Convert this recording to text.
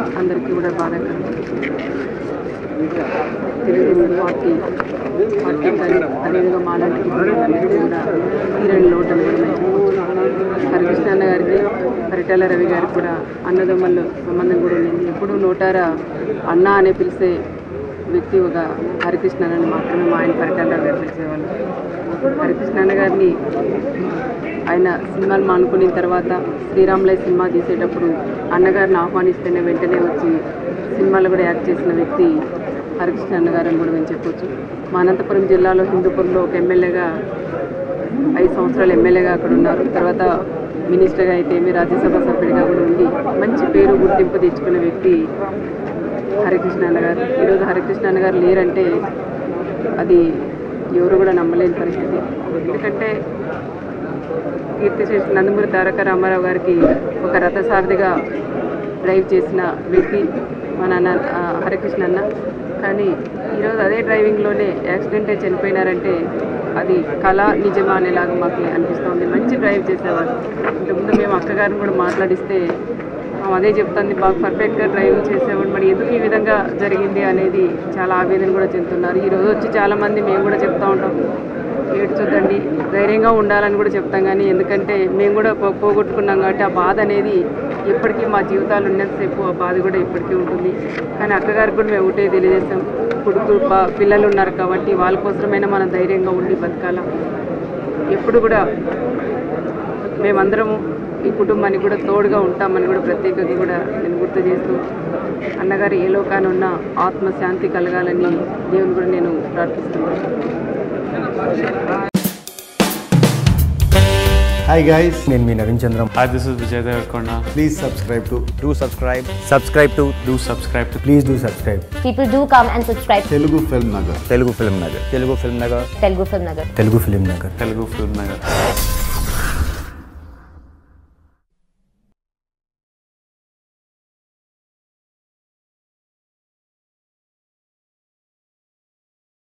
అందరికీ కూడా బాధాకరం తెలుగుదేశం పార్టీ పార్టీ కానీ అదేవిధంగా మాలాంటి అందరికీ కూడా తీరని లోటు ఉన్నాయి హరికృష్ణ అన్న గారికి పరిటాల రవి గారికి కూడా అన్నదమ్ముల సంబంధం కూడా ఉంది ఎప్పుడు నోటారా అన్న అనే పిలిచే వ్యక్తి ఒక హరికృష్ణ అని మాత్రమే మా ఆయన పరిటాల రవి గారు పిలిచేవాళ్ళు హరికృష్ణ అన్న గారిని ఆయన సినిమాలు మానుకున్న తర్వాత శ్రీరాములయ్య సినిమా తీసేటప్పుడు అన్నగారిని ఆహ్వానిస్తేనే వెంటనే వచ్చి సినిమాలో కూడా యాక్ట్ చేసిన వ్యక్తి హరికృష్ణ అన్నగారు అని కూడా మేము చెప్పొచ్చు మా అనంతపురం జిల్లాలో హిందూపూర్లో ఒక ఎమ్మెల్యేగా ఐదు సంవత్సరాలు ఎమ్మెల్యేగా అక్కడ ఉన్నారు తర్వాత మినిస్టర్గా అయితే ఏమి రాజ్యసభ సభ్యుడిగా కూడా ఉండి మంచి పేరు గుర్తింపు తెచ్చుకున్న వ్యక్తి హరికృష్ణ అన్నగారు ఈరోజు హరికృష్ణ అన్నగారు లేరంటే అది ఎవరు కూడా నమ్మలేని పరిస్థితి ఎందుకంటే కీర్తిశేషి నందమూరి తారక రామారావు గారికి ఒక రథసారథిగా డ్రైవ్ చేసిన వ్యక్తి మన అన్న ఆ, హరికృష్ణ అన్న కానీ ఈరోజు అదే డ్రైవింగ్లోనే యాక్సిడెంట్ అయి చనిపోయినారంటే అది కళ నిజమా అనేలాగా మాకు అనిపిస్తుంది మంచి డ్రైవ్ చేసేవారు ఇంతకుముందు మేము అక్కగారిని కూడా మాట్లాడిస్తే ఆమె అదే చెప్తుంది బాగా పర్ఫెక్ట్గా డ్రైవింగ్ చేసేవాడు మరి ఎందుకు ఈ విధంగా జరిగింది అనేది చాలా ఆవేదన కూడా చెందుతున్నారు ఈరోజు వచ్చి చాలామంది మేము కూడా చెప్తా ఉంటాం ఏడ్చొద్దండి ధైర్యంగా ఉండాలని కూడా చెప్తాం కానీ ఎందుకంటే మేము కూడా పో- పోగొట్టుకున్నాం కాబట్టి ఆ బాధ అనేది ఇప్పటికీ మా జీవితాలు ఉన్నంతసేపు ఆ బాధ కూడా ఇప్పటికీ ఉంటుంది కానీ అక్కగారికి కూడా మేము ఒకటే తెలియజేస్తాం కొడుకు ప- పిల్లలు ఉన్నారు కాబట్టి వాళ్ళ కోసమైనా మనం ధైర్యంగా ఉండి బతకాల ఎప్పుడు కూడా మేమందరము ఈ కుటుంబానికి కూడా తోడుగా ఉంటామని కూడా ప్రత్యేకంగా కూడా నేను గుర్తు చేస్తూ అన్నగారు ఏ లోకాన ఉన్న ఆత్మశాంతి కలగాలని దేవుని కూడా నేను ప్రార్థిస్తున్నాను హాయ్ గైస్ నేను మీ Naveen Chandram Hi, this is Vijay Devarkonda. Please subscribe to do subscribe subscribe to Do subscribe to please do subscribe People do come and subscribe to Telugu Film Nagar Telugu Film Nagar Telugu Film Nagar Telugu Film Nagar. Telugu Film Nagar Telugu Film Nagar.